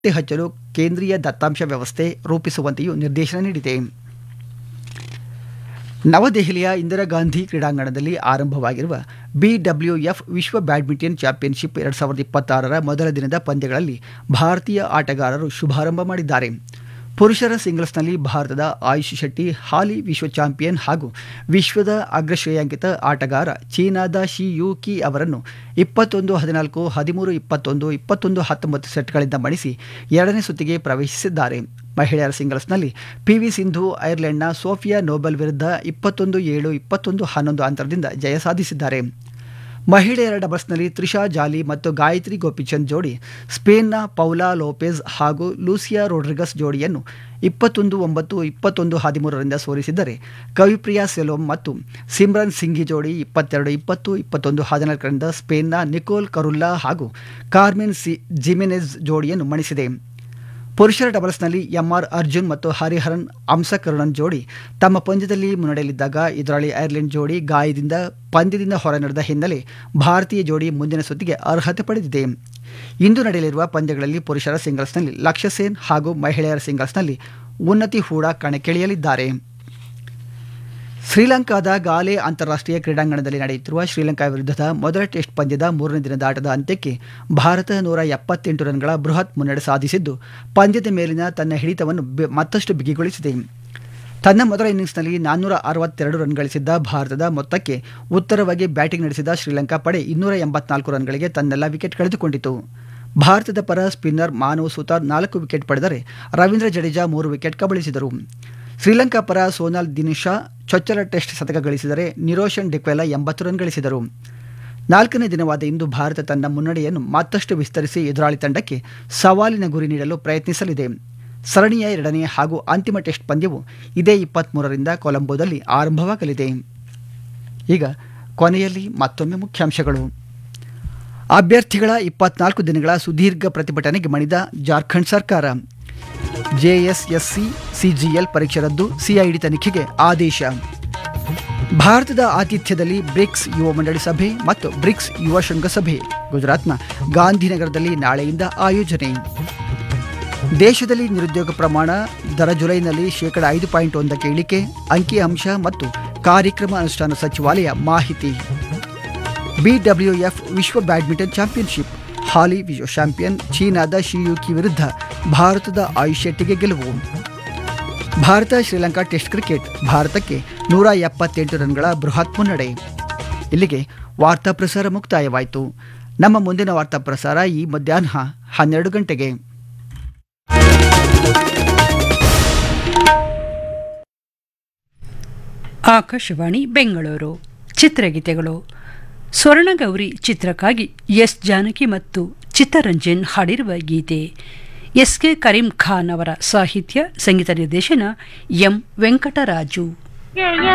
ಪತ್ತೆ ಹಚ್ಚಲು ಕೇಂದ್ರೀಯ ದತ್ತಾಂಶ ವ್ಯವಸ್ಥೆ ರೂಪಿಸುವಂತೆಯೂ ನಿರ್ದೇಶನ ನೀಡಿದೆ ನವದೆಹಲಿಯ ಇಂದಿರಾ ಗಾಂಧಿ ಕ್ರೀಡಾಂಗಣದಲ್ಲಿ ಆರಂಭವಾಗಿರುವ ಬಿಡಬ್ಲ್ಯೂಎಫ್ ವಿಶ್ವ ಬ್ಯಾಡ್ಮಿಂಟನ್ ಚಾಂಪಿಯನ್ಶಿಪ್ ಎರಡು ಸಾವಿರದ ಇಪ್ಪತ್ತಾರರ ಮೊದಲ ದಿನದ ಪಂದ್ಯಗಳಲ್ಲಿ ಭಾರತೀಯ ಆಟಗಾರರು ಶುಭಾರಂಭ ಮಾಡಿದ್ದಾರೆ ಪುರುಷರ ಸಿಂಗಲ್ಸ್ನಲ್ಲಿ ಭಾರತದ ಆಯುಷ್ ಶೆಟ್ಟಿ ಹಾಲಿ ವಿಶ್ವ ಚಾಂಪಿಯನ್ ಹಾಗೂ ವಿಶ್ವದ ಅಗ್ರಶ್ರೇಯಾಂಕಿತ ಆಟಗಾರ ಚೀನಾದ ಶಿ ಯೂಕಿ ಅವರನ್ನು ಇಪ್ಪತ್ತೊಂದು ಹದಿನಾಲ್ಕು ಹದಿಮೂರು ಇಪ್ಪತ್ತೊಂದು ಇಪ್ಪತ್ತೊಂದು ಹತ್ತೊಂಬತ್ತು ಸೆಟ್ಗಳಿಂದ ಮಣಿಸಿ ಎರಡನೇ ಸುತ್ತಿಗೆ ಪ್ರವೇಶಿಸಿದ್ದಾರೆ ಮಹಿಳೆಯರ ಸಿಂಗಲ್ಸ್ನಲ್ಲಿ ಪಿವಿ ಸಿಂಧು ಐರ್ಲೆಂಡ್ನ ಸೋಫಿಯಾ ನೋಬೆಲ್ ವಿರುದ್ಧ ಇಪ್ಪತ್ತೊಂದು ಏಳು ಇಪ್ಪತ್ತೊಂದು ಹನ್ನೊಂದು ಅಂತರದಿಂದ ಜಯ ಸಾಧಿಸಿದ್ದಾರೆ ಮಹಿಳೆಯರ ಡಬಲ್ಸ್ನಲ್ಲಿ ತ್ರಿಷಾ ಜಾಲಿ ಮತ್ತು ಗಾಯತ್ರಿ ಗೋಪಿಚಂದ್ ಜೋಡಿ ಸ್ಪೇನ್ನ ಪೌಲಾ ಲೋಪೆಜ್ ಹಾಗೂ ಲೂಸಿಯಾ ರೋಡ್ರಿಗಸ್ ಜೋಡಿಯನ್ನು ಇಪ್ಪತ್ತೊಂದು ಒಂಬತ್ತು ಇಪ್ಪತ್ತೊಂದು ಹದಿಮೂರರಿಂದ ಸೋಲಿಸಿದ್ದರೆ ಕವಿಪ್ರಿಯಾ ಸೆಲೋಮ್ ಮತ್ತು ಸಿಮ್ರನ್ ಸಿಂಘಿ ಜೋಡಿ ಇಪ್ಪತ್ತೆರಡು ಇಪ್ಪತ್ತು ಇಪ್ಪತ್ತೊಂದು ಹದಿನಾಲ್ಕರಿಂದ ಸ್ಪೇನ್ನ ನಿಕೋಲ್ ಕರುಲ್ಲಾ ಹಾಗೂ ಕಾರ್ಮೆನ್ ಸಿ ಜಿಮೆನೆಜ್ ಜೋಡಿಯನ್ನು ಮಣಿಸಿದೆ ಪುರುಷರ ಡಬಲ್ಸ್ನಲ್ಲಿ ಎಂಆರ್ ಅರ್ಜುನ್ ಮತ್ತು ಹರಿಹರನ್ ಅಂಸಕರುಣನ್ ಜೋಡಿ ತಮ್ಮ ಪಂದ್ಯದಲ್ಲಿ ಮುನ್ನಡೆಯಲಿದ್ದಾಗ ಎದುರಾಳಿ ಐರ್ಲೆಂಡ್ ಜೋಡಿ ಗಾಯದಿಂದ ಪಂದ್ಯದಿಂದ ಹೊರ ನಡೆದ ಹಿನ್ನೆಲೆ ಭಾರತೀಯ ಜೋಡಿ ಮುಂದಿನ ಸುತ್ತಿಗೆ ಅರ್ಹತೆ ಪಡೆದಿದೆ ಇಂದು ನಡೆಯಲಿರುವ ಪಂದ್ಯಗಳಲ್ಲಿ ಪುರುಷರ ಸಿಂಗಲ್ಸ್ನಲ್ಲಿ ಲಕ್ಷ್ಯ ಸೇನ್ ಹಾಗೂ ಮಹಿಳೆಯರ ಸಿಂಗಲ್ಸ್ನಲ್ಲಿ ಉನ್ನತಿ ಹೂಡ ಕಣಕ್ಕಿಳಿಯಲಿದ್ದಾರೆ ಶ್ರೀಲಂಕಾದ ಗಾಲೆ ಅಂತಾರಾಷ್ಟ್ರೀಯ ಕ್ರೀಡಾಂಗಣದಲ್ಲಿ ನಡೆಯುತ್ತಿರುವ ಶ್ರೀಲಂಕಾ ವಿರುದ್ಧದ ಮೊದಲ ಟೆಸ್ಟ್ ಪಂದ್ಯದ ಮೂರನೇ ದಿನದ ಆಟದ ಅಂತ್ಯಕ್ಕೆ ಭಾರತ ನೂರ ಎಪ್ಪತ್ತೆಂಟು ರನ್ಗಳ ಬೃಹತ್ ಮುನ್ನಡೆ ಸಾಧಿಸಿದ್ದು ಪಂದ್ಯದ ಮೇಲಿನ ತನ್ನ ಹಿಡಿತವನ್ನು ಮತ್ತಷ್ಟು ಬಿಗಿಗೊಳಿಸಿದೆ ತನ್ನ ಮೊದಲ ಇನ್ನಿಂಗ್ಸ್ನಲ್ಲಿ ನಾನ್ನೂರ ಅರವತ್ತೆರಡು ರನ್ ಗಳಿಸಿದ್ದ ಭಾರತದ ಮೊತ್ತಕ್ಕೆ ಉತ್ತರವಾಗಿ ಬ್ಯಾಟಿಂಗ್ ನಡೆಸಿದ ಶ್ರೀಲಂಕಾ ಪಡೆ ಇನ್ನೂರ ಎಂಬತ್ನಾಲ್ಕು ರನ್ಗಳಿಗೆ ತನ್ನೆಲ್ಲ ವಿಕೆಟ್ ಕಳೆದುಕೊಂಡಿತು ಭಾರತದ ಪರ ಸ್ಪಿನ್ನರ್ ಮಾನವ್ ಸುತಾರ್ ನಾಲ್ಕು ವಿಕೆಟ್ ಪಡೆದರೆ ರವೀಂದ್ರ ಜಡೇಜಾ ಮೂರು ವಿಕೆಟ್ ಕಬಳಿಸಿದರು ಶ್ರೀಲಂಕಾ ಪರ ಸೋನಾಲ್ ದಿನಿಶಾ ಚೊಚ್ಚಲ ಟೆಸ್ಟ್ ಶತಕ ಗಳಿಸಿದರೆ ನಿರೋಷನ್ ಡಿಕ್ವೆಲ ಎಂಬತ್ತು ರನ್ ಗಳಿಸಿದರು ನಾಲ್ಕನೇ ದಿನವಾದ ಇಂದು ಭಾರತ ತನ್ನ ಮುನ್ನಡೆಯನ್ನು ಮತ್ತಷ್ಟು ವಿಸ್ತರಿಸಿ ಎದುರಾಳಿ ತಂಡಕ್ಕೆ ಸವಾಲಿನ ಗುರಿ ನೀಡಲು ಪ್ರಯತ್ನಿಸಲಿದೆ ಸರಣಿಯ ಎರಡನೇ ಹಾಗೂ ಅಂತಿಮ ಟೆಸ್ಟ್ ಪಂದ್ಯವು ಇದೇ ಇಪ್ಪತ್ತ್ಮೂರರಿಂದ ಕೊಲಂಬೋದಲ್ಲಿ ಆರಂಭವಾಗಲಿದೆ ಈಗ ಕೊನೆಯಲ್ಲಿ ಮತ್ತೊಮ್ಮೆ ಮುಖ್ಯಾಂಶಗಳು ಅಭ್ಯರ್ಥಿಗಳ ಇಪ್ಪತ್ನಾಲ್ಕು ದಿನಗಳ ಸುದೀರ್ಘ ಪ್ರತಿಭಟನೆಗೆ ಮಣಿದ ಜಾರ್ಖಂಡ್ ಸರ್ಕಾರ ಜೆಎಸ್ಎಸ್ಸಿ ಸಿಜಿಎಲ್ ಪರೀಕ್ಷೆ ರದ್ದು ಸಿಐಡಿ ತನಿಖೆಗೆ ಆದೇಶ ಭಾರತದ ಆತಿಥ್ಯದಲ್ಲಿ ಬ್ರಿಕ್ಸ್ ಯುವ ಮಂಡಳಿ ಸಭೆ ಮತ್ತು ಬ್ರಿಕ್ಸ್ ಯುವ ಶೃಂಗಸಭೆ ಗುಜರಾತ್ನ ಗಾಂಧಿನಗರದಲ್ಲಿ ನಾಳೆಯಿಂದ ಆಯೋಜನೆ ದೇಶದಲ್ಲಿ ನಿರುದ್ಯೋಗ ಪ್ರಮಾಣ ದರ ಜುಲೈನಲ್ಲಿ ಶೇಕಡ ಐದು ಪಾಯಿಂಟ್ ಒಂದಕ್ಕೆ ಇಳಿಕೆ ಅಂಕಿಅಂಶ ಮತ್ತು ಕಾರ್ಯಕ್ರಮ ಅನುಷ್ಠಾನ ಸಚಿವಾಲಯ ಮಾಹಿತಿ ಬಿಡಬ್ಲ್ಯೂಎಫ್ ವಿಶ್ವ ಬ್ಯಾಡ್ಮಿಂಟನ್ ಚಾಂಪಿಯನ್ಶಿಪ್ ಹಾಲಿ ವಿಶ್ವ ಚಾಂಪಿಯನ್ ಚೀನಾದ ಶಿಯುಕಿ ವಿರುದ್ಧ ಭಾರತದ ಆಯುಷ್ ಶೆಟ್ಟಿಗೆ ಗೆಲುವು ಭಾರತ ಶ್ರೀಲಂಕಾ ಟೆಸ್ಟ್ ಕ್ರಿಕೆಟ್ ಭಾರತಕ್ಕೆ ನೂರ ಎಪ್ಪತ್ತೆಂಟು ರನ್ಗಳ ಬೃಹತ್ ಮುನ್ನಡೆ ಇಲ್ಲಿಗೆ ವಾರ್ತಾ ಪ್ರಸಾರ ಮುಕ್ತಾಯವಾಯಿತು ನಮ್ಮ ಮುಂದಿನ ವಾರ್ತಾ ಪ್ರಸಾರ ಈ ಮಧ್ಯಾಹ್ನ ಹನ್ನೆರಡು ಗಂಟೆಗೆ ಆಕಾಶವಾಣಿ ಬೆಂಗಳೂರು ಚಿತ್ರಗೀತೆಗಳು ಸ್ವರ್ಣಗೌರಿ ಚಿತ್ರಕ್ಕಾಗಿ ಎಸ್ ಜಾನಕಿ ಮತ್ತು ಚಿತ್ತರಂಜನ್ ಹಾಡಿರುವ ಗೀತೆ ಎಸ್ ಕೆ ಕರೀಂ ಖಾನ್ ಅವರ ಸಾಹಿತ್ಯ ಸಂಗೀತ ನಿರ್ದೇಶನ ಎಂ ವೆಂಕಟರಾಜು